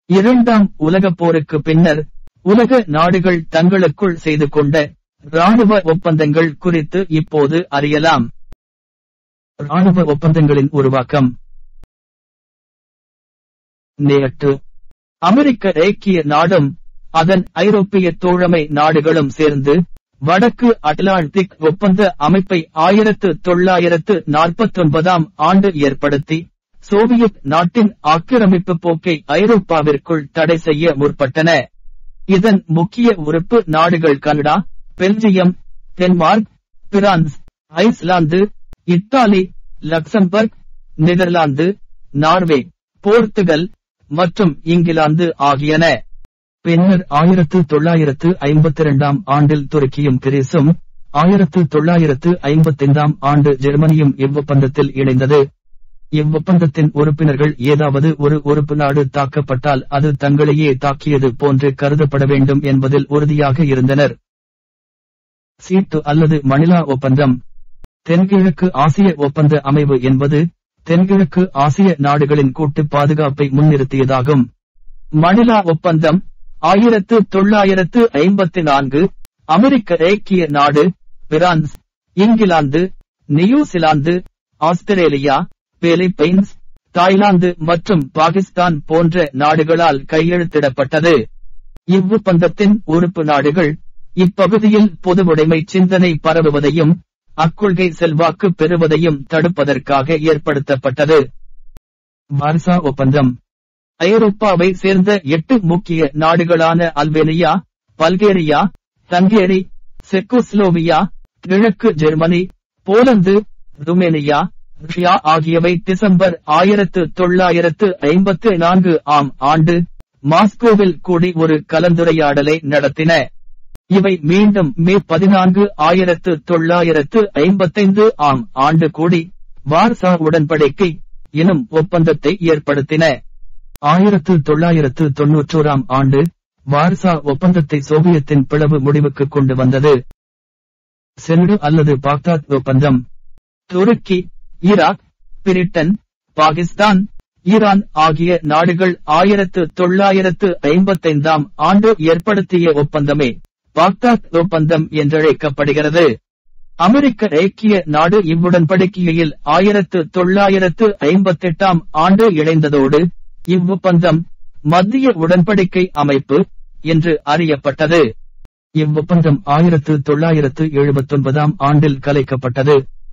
இரண்டாம் உலகப் போருக்கு பின்னர் உலக நாடுகள் தங்களுக்குள் செய்து கொண்ட ராணுவ ஒப்பந்தங்கள் குறித்து இப்போது அறியலாம் ராணுவ ஒப்பந்தங்களின் உருவாக்கம் நேற்று அமெரிக்க ஐக்கிய நாடும் அதன் ஐரோப்பிய தோழமை நாடுகளும் சேர்ந்து வடக்கு அட்லாண்டிக் ஒப்பந்த அமைப்பை ஆயிரத்து தொள்ளாயிரத்து நாற்பத்தொன்பதாம் ஆண்டு ஏற்படுத்தி சோவியத் நாட்டின் ஆக்கிரமிப்பு போக்கை ஐரோப்பாவிற்குள் தடை செய்ய முற்பட்டன இதன் முக்கிய உறுப்பு நாடுகள் Canada Belgium Denmark France Iceland Italy Luxembourg Netherlands Norway Portugal மற்றும் இங்கிலாந்து ஆகியன பின்னர் ஆயிரத்து தொள்ளாயிரத்து ஐம்பத்தி இரண்டாம் ஆண்டில் துருக்கியும் கிரீஸும் ஆயிரத்து தொள்ளாயிரத்து ஐம்பத்தைந்தாம் ஆண்டு ஜெர்மனியும் இவ்வொப்பந்தத்தில் இணைந்தது இவ்வொப்பந்தத்தின் உறுப்பினர்கள் ஏதாவது ஒரு உறுப்பு நாடு தாக்கப்பட்டால் அது தங்களையே தாக்கியது போன்று கருதப்பட வேண்டும் என்பதில் உறுதியாக இருந்தனர் சீட்டு அல்லது மணிலா ஒப்பந்தம் தென்கிழக்கு ஆசிய ஒப்பந்த அமைவு என்பது தென்கிழக்கு ஆசிய நாடுகளின் கூட்டு பாதுகாப்பை முன்னிறுத்தியதாகும் மணிலா ஒப்பந்தம் ஆயிரத்து தொள்ளாயிரத்து ஐம்பத்தி நான்கு அமெரிக்க ஐக்கிய நாடு France England New Zealand Australia Philippines Thailand மற்றும் பாகிஸ்தான் போன்ற நாடுகளால் கையெழுத்திடப்பட்டது இவ்வொப்பந்தத்தின் உறுப்பு நாடுகள் இப்பகுதியில் பொதுவுடைமை சிந்தனை பரவுவதையும் அக்கொள்கை செல்வாக்கு பெறுவதையும் தடுப்பதற்காக ஏற்படுத்தப்பட்டது வார்சா ஒப்பந்தம் ஐரோப்பாவை சேர்ந்த எட்டு முக்கிய நாடுகளான அல்பேனியா பல்கேரியா ஹங்கேரி செக்கோஸ்லோவியா கிழக்கு ஜெர்மனி போலந்து ருமேனியா ரஷ்யா ஆகியவை டிசம்பர் ஆயிரத்து தொள்ளாயிரத்து ஐம்பத்து நான்கு ஆம் ஆண்டு மாஸ்கோவில் கூடி ஒரு கலந்துரையாடலை நடத்தின இவை மீண்டும் மே பதினான்கு ஆயிரத்து தொள்ளாயிரத்து ஐம்பத்தைந்து ஆம் ஆண்டு கூடி வார்சா உடன்படிக்கை எனும் ஒப்பந்தத்தை ஏற்படுத்தின ஆயிரத்து தொள்ளாயிரத்து தொன்னூற்றோராம் ஆண்டு வார்சா ஒப்பந்தத்தை சோவியத்தின் பிளவு முடிவுக்கு கொண்டு வந்தது செல்டு அல்லது பாக்தாத் ஒப்பந்தம் Turkey Iraq Britain Pakistan Iran ஆகிய நாடுகள் ஆயிரத்து தொள்ளாயிரத்து ஐம்பத்தைந்தாம் ஆண்டு ஏற்படுத்திய ஒப்பந்தமே பாக்தாத் ஒப்பந்தம் என்றழைக்கப்படுகிறது அமெரிக்க ஐக்கிய நாடு இவ்வுடன்படிக்கையில் ஆயிரத்து தொள்ளாயிரத்து ஐம்பத்தெட்டாம் ஆண்டு இணைந்ததோடு இவ்வொப்பந்தம் மத்திய உடன்படிக்கை அமைப்பு என்று அறியப்பட்டது இவ்வொப்பந்தம் ஆயிரத்து தொள்ளாயிரத்து எழுபத்தொன்பதாம் ஆண்டில் கலைக்கப்பட்டது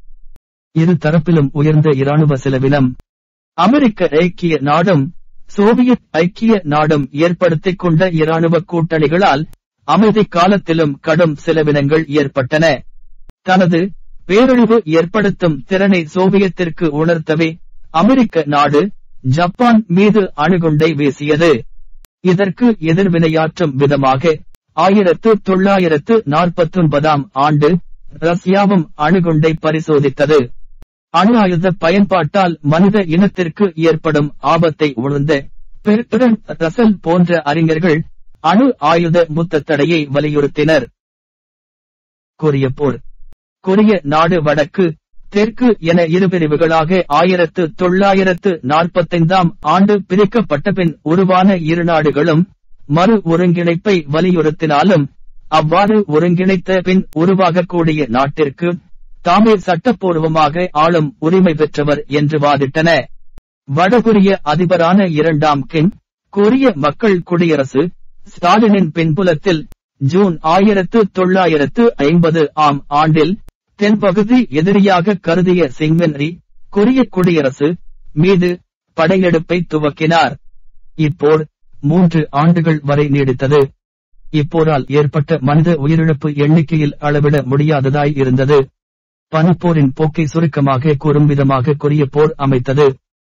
இரு தரப்பிலும் உயர்ந்த இராணுவ செலவினம் அமெரிக்க ஐக்கிய நாடும் சோவியத் ஐக்கிய நாடும் ஏற்படுத்திக் கொண்ட இராணுவ கூட்டணிகளால் அமைதி காலத்திலும் கடும் செலவினங்கள் ஏற்பட்டன தனது பேரழிவு ஏற்படுத்தும் திறனை சோவியத்திற்கு உணர்த்தவே அமெரிக்க நாடு ஜப்பான் மீது அணுகுண்டை வீசியது இதற்கு எதிர்வினையாற்றும் விதமாக ஆயிரத்து தொள்ளாயிரத்து நாற்பத்தொன்பதாம் ஆண்டு ரஷ்யாவும் அணுகுண்டை பரிசோதித்தது அணு ஆயுத பயன்பாட்டால் மனித இனத்திற்கு ஏற்படும் ஆபத்தை உணர்ந்த பெர்ட்ரன் ரசல் போன்ற அறிஞர்கள் அணு ஆயுத முத்த தடையை வலியுறுத்தினர் கொரிய போர் கொரிய நாடு வடக்கு தெற்கு என இரு பிரிவுகளாக ஆயிரத்து தொள்ளாயிரத்து நாற்பத்தைந்தாம் ஆண்டு பிரிக்கப்பட்ட பின் உருவான இரு நாடுகளும் மறு ஒருங்கிணைப்பை வலியுறுத்தினாலும் அவ்வாறு ஒருங்கிணைத்த பின் உருவாகக்கூடிய நாட்டிற்கு தாமே சட்டப்பூர்வமாக ஆளும் உரிமை பெற்றவர் என்று வாதிட்டன வடகொரிய அதிபரான இரண்டாம் கிங் கொரிய மக்கள் குடியரசு ஸ்டாலினின் பின்புலத்தில் ஜூன் ஆயிரத்து தொள்ளாயிரத்து ஐம்பது ஆம் ஆண்டில் தென்பகுதி எதிரியாக கருதிய சிங்வென்ரி கொரிய குடியரசு மீது படையெடுப்பை துவக்கினார் இப்போர் மூன்று ஆண்டுகள் வரை நீடித்தது இப்போரால் ஏற்பட்ட மனித உயிரிழப்பு எண்ணிக்கையில் அளவிட முடியாததாய் இருந்தது பனிப்போரின் போக்கை சுருக்கமாக கூறும் விதமாக கொரிய போர் அமைத்தது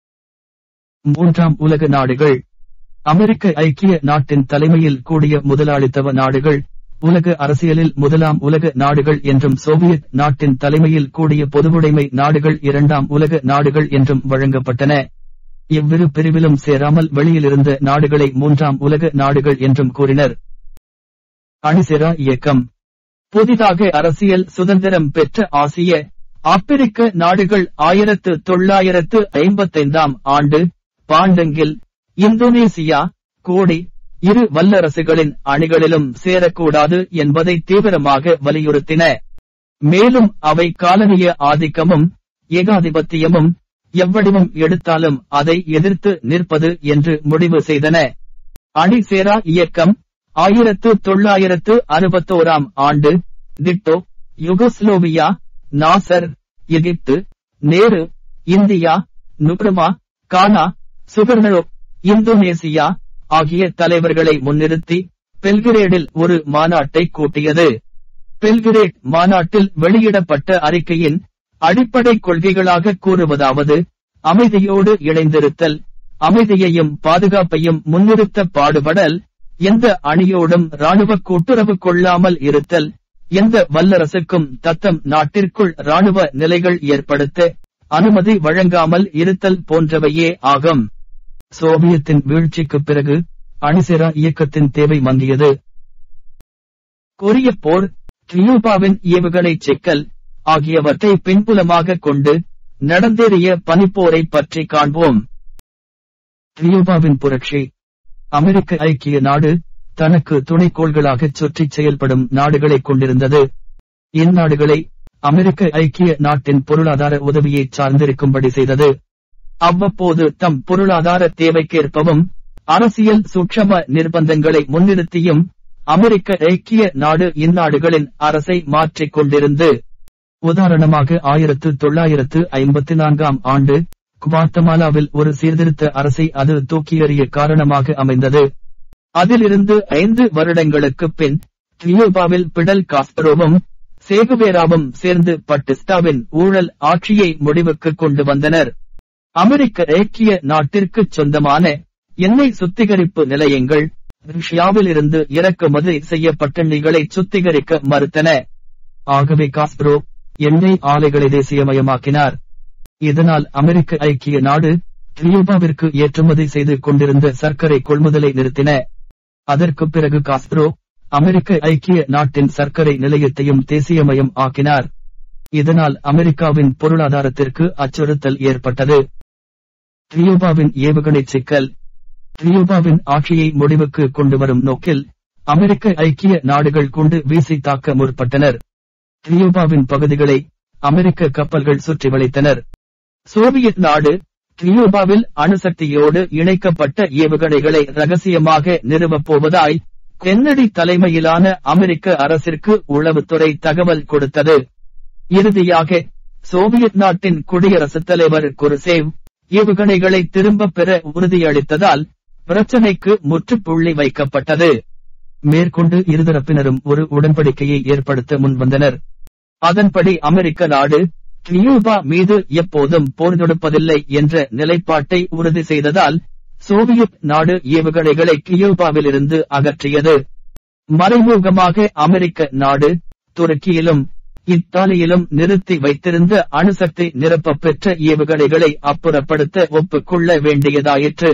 மூன்றாம் உலக நாடுகள் அமெரிக்க ஐக்கிய நாட்டின் தலைமையில் கூடிய முதலாளித்தவ நாடுகள் உலக அரசியலில் முதலாம் உலக நாடுகள் என்றும் சோவியத் நாட்டின் தலைமையில் கூடிய பொதுவுடைமை நாடுகள் இரண்டாம் உலக நாடுகள் என்றும் வழங்கப்பட்டன இவ்விரு பிரிவிலும் சேராமல் வெளியிலிருந்த நாடுகளை மூன்றாம் உலக நாடுகள் என்றும் கூறினர் அணிசெரா இயக்கம் புதிதாக அரசியல் சுதந்திரம் பெற்ற ஆசிய ஆப்பிரிக்க நாடுகள் ஆயிரத்து தொள்ளாயிரத்து ஐம்பத்தைந்தாம் ஆண்டு பாண்டங்கில் இந்தோனேசியா கோடி இரு வல்லரசுகளின் அணிகளிலும் சேரக்கூடாது என்பதை தீவிரமாக வலியுறுத்தின மேலும் அவை காலனிய ஆதிக்கமும் ஏகாதிபத்தியமும் எவ்வடிவம் எடுத்தாலும் அதை எதிர்த்து நிற்பது என்று முடிவு செய்தன அணி சேரா இயக்கம் ஆயிரத்து தொள்ளாயிரத்து அறுபத்தோராம் ஆண்டு Tito Yugoslavia Nasser Egypt Nehru India Nkrumah Ghana Sukarno Indonesia ஆகிய தலைவர்களை முன்னிறுத்தி பெல்கிரேடில் ஒரு மாநாட்டை கூட்டியது பெல்கிரேட் மாநாட்டில் வெளியிடப்பட்ட அறிக்கையின் அடிப்படை கொள்கைகளாக கூறுவதாவது அமைதியோடு இணைந்திருத்தல் அமைதியையும் பாதுகாப்பையும் முன்னிறுத்த பாடுபடல் எந்த அணியோடும் ராணுவ கூட்டுறவு கொள்ளாமல் இருத்தல் எந்த வல்லரசுக்கும் தத்தம் நாட்டிற்குள் ராணுவ நிலைகள் ஏற்படுத்த அனுமதி வழங்காமல் இருத்தல் போன்றவையே ஆகும் சோவியத்தின் வீழ்ச்சிக்குப் பிறகு அணிசேரா இயக்கத்தின் தேவை மங்கியது கொரிய போர் கியூபாவின் ஏவுகணை சிக்கல் ஆகியவற்றை பின்புலமாக கொண்டு நடந்தேறிய பனிப்போரை பற்றி காண்போம் கியூபாவின் புரட்சி அமெரிக்க ஐக்கிய நாடு தனக்கு துணைக்கோள்களாகச் சுற்றிச் செயல்படும் நாடுகளைக் கொண்டிருந்தது இந்நாடுகளை அமெரிக்க ஐக்கிய நாட்டின் பொருளாதார உதவியை சார்ந்திருக்கும்படி செய்தது அவ்வப்போது தம் பொருளாதார தேவைக்கேற்பவும் அரசியல் சூட்சம நிர்பந்தங்களை முன்னிறுத்தியும் அமெரிக்க ஐக்கிய நாடு இந்நாடுகளின் அரசை மாற்றிக் கொண்டிருந்து உதாரணமாக ஆயிரத்து தொள்ளாயிரத்து ஐம்பத்தி நான்காம் ஆண்டு குவாத்தமாலாவில் ஒரு சீர்திருத்த அரசை அது தூக்கியறிய காரணமாக அமைந்தது அதிலிருந்து ஐந்து வருடங்களுக்குப் பின் கியூபாவில் பிடல் காஸ்பரோவும் சேகுவேராவும் சேர்ந்து பட்டிஸ்டாவின் ஊழல் ஆட்சியை முடிவுக்கு கொண்டு வந்தனர் அமெரிக்க ஐக்கிய நாட்டிற்கு சொந்தமான எண்ணெய் சுத்திகரிப்பு நிலையங்கள் ரஷ்யாவில் இருந்து இறக்குமதி செய்யப்பட்ட எண்ணெய்களை சுத்திகரிக்க மறுத்தன ஆகவே காஸ்பரோ எண்ணெய் ஆலைகளை தேசியமயமாக்கினார் இதனால் அமெரிக்க ஐக்கிய நாடு கியூபாவிற்கு ஏற்றுமதி செய்து கொண்டிருந்த சர்க்கரை கொள்முதலை நிறுத்தின அதற்கு பிறகு காஸ்ட்ரோ அமெரிக்க ஐக்கிய நாட்டின் சர்க்கரை நிலையத்தையும் தேசியமயம் ஆக்கினார் இதனால் அமெரிக்காவின் பொருளாதாரத்திற்கு அச்சுறுத்தல் ஏற்பட்டது கியூபாவின் ஏவுகணை சிக்கல் கியூபாவின் ஆட்சியை முடிவுக்கு கொண்டு வரும் நோக்கில் அமெரிக்க ஐக்கிய நாடுகள் கொண்டு வீசி தாக்க முற்பட்டனர் கியூபாவின் பகுதிகளை அமெரிக்க கப்பல்கள் சுற்றி வளைத்தனர் சோவியத் நாடு கியூபாவில் அணுசக்தியோடு இணைக்கப்பட்ட ஏவுகணைகளை ரகசியமாக நிறுவப் போவதாய் கென்னடி தலைமையிலான அமெரிக்க அரசிற்கு உளவுத்துறை தகவல் கொடுத்தது இறுதியாக சோவியத் நாட்டின் குடியரசுத் தலைவர் குருசேவ் ஏவுகணைகளை திரும்பப் பெற உறுதியளித்ததால் பிரச்சனைக்கு முற்றுப்புள்ளி வைக்கப்பட்டது மேற்கொண்டு இருதரப்பினரும் ஒரு உடன்படிக்கையை ஏற்படுத்த முன்வந்தனர் அதன்படி அமெரிக்க நாடு கியூபா மீது எப்போதும் போர் தொடுப்பதில்லை என்ற நிலைப்பாட்டை உறுதி செய்ததால் சோவியத் நாடு ஏவுகணைகளை கியூபாவிலிருந்து அகற்றியது மறைமுகமாக அமெரிக்க நாடு துருக்கியிலும் இத்தாலியிலும் நிறுத்தி வைத்திருந்த அணுசக்தி நிரப்பப் பெற்ற ஏவுகணைகளை அப்புறப்படுத்த ஒப்புக்கொள்ள வேண்டியதாயிற்று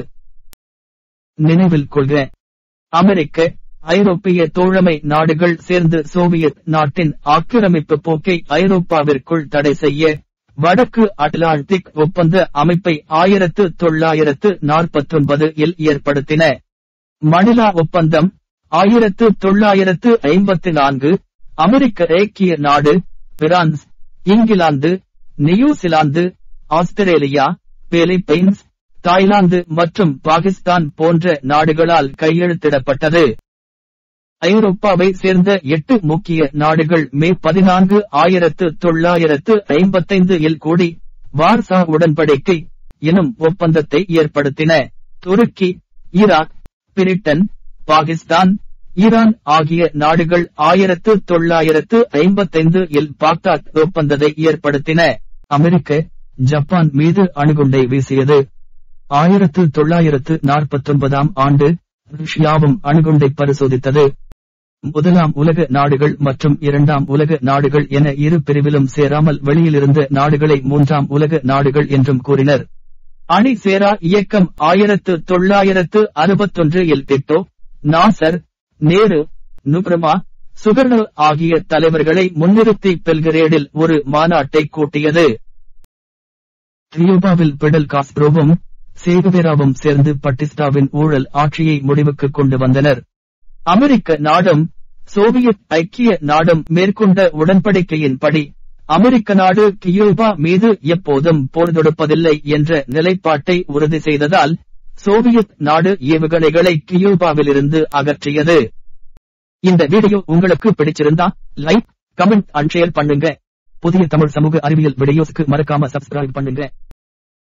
நினைவில் கொள்க அமெரிக்க ஐரோப்பிய தோழமை நாடுகள் சேர்ந்து சோவியத் நாட்டின் ஆக்கிரமிப்பு போக்கை ஐரோப்பாவிற்குள் தடை செய்ய வடக்கு அட்லாண்டிக் ஒப்பந்த அமைப்பை ஆயிரத்து தொள்ளாயிரத்து நாற்பத்தொன்பது இல் ஏற்படுத்தின மணிலா ஒப்பந்தம் ஆயிரத்து தொள்ளாயிரத்து ஐம்பத்தி நான்கு அமெரிக்க ஐக்கிய நாடு France England New Zealand Australia Philippines Thailand மற்றும் பாகிஸ்தான் போன்ற நாடுகளால் கையெழுத்திடப்பட்டது ஐரோப்பாவை சேர்ந்த எட்டு முக்கிய நாடுகள் மே பதினான்கு ஆயிரத்து தொள்ளாயிரத்து ஐம்பத்தைந்து இல் கூடி வார்சா உடன்படிக்கை எனும் ஒப்பந்தத்தை ஏற்படுத்தின Turkey Iraq Britain Pakistan Iran ஆகிய நாடுகள் ஆயிரத்து தொள்ளாயிரத்து ஐம்பத்தைந்து இல் பாக்தாத் ஒப்பந்தத்தை ஏற்படுத்தின அமெரிக்க ஜப்பான் மீது அணுகுண்டை வீசியது ஆயிரத்து தொள்ளாயிரத்து நாற்பத்தொன்பதாம் ஆண்டு ரஷ்யாவும் அணுகுண்டை பரிசோதித்தது முதலாம் உலக நாடுகள் மற்றும் இரண்டாம் உலக நாடுகள் என இரு பிரிவிலும் சேராமல் வெளியிலிருந்த நாடுகளை மூன்றாம் உலக நாடுகள் என்றும் கூறினர் அணி சேரா இயக்கம் ஆயிரத்து தொள்ளாயிரத்து அறுபத்தொன்று இல் Tito Nasser Nehru Nkrumah Sukarno ஆகிய தலைவர்களை முன்னிறுத்தி பெல்கிரேடில் ஒரு மாநாட்டை கூட்டியது கியூபாவில் பிடல் காஸ்ப்ரோவும் சேகுவேராவும் சேர்ந்து பட்டிஸ்டாவின் ஊழல் ஆட்சியை முடிவுக்கு கொண்டு வந்தனர் அமெரிக்க நாடும் சோவியத் ஐக்கிய நாடும் மேற்கொண்ட உடன்படிக்கையின்படி அமெரிக்க நாடு கியூபா மீது எப்போதும் போர் தொடுப்பதில்லை என்ற நிலைப்பாட்டை உறுதி செய்ததால் சோவியத் நாடு ஏவுகணைகளை கியூபாவிலிருந்து அகற்றியது இந்த வீடியோ உங்களுக்கு பிடிச்சிருந்தா லைக் கமெண்ட் அண்ட் ஷேர் பண்ணுங்க புதிய தமிழ் சமூக அறிவியல் வீடியோஸ்க்கு மறக்காம சப்ஸ்கிரைப் பண்ணுங்க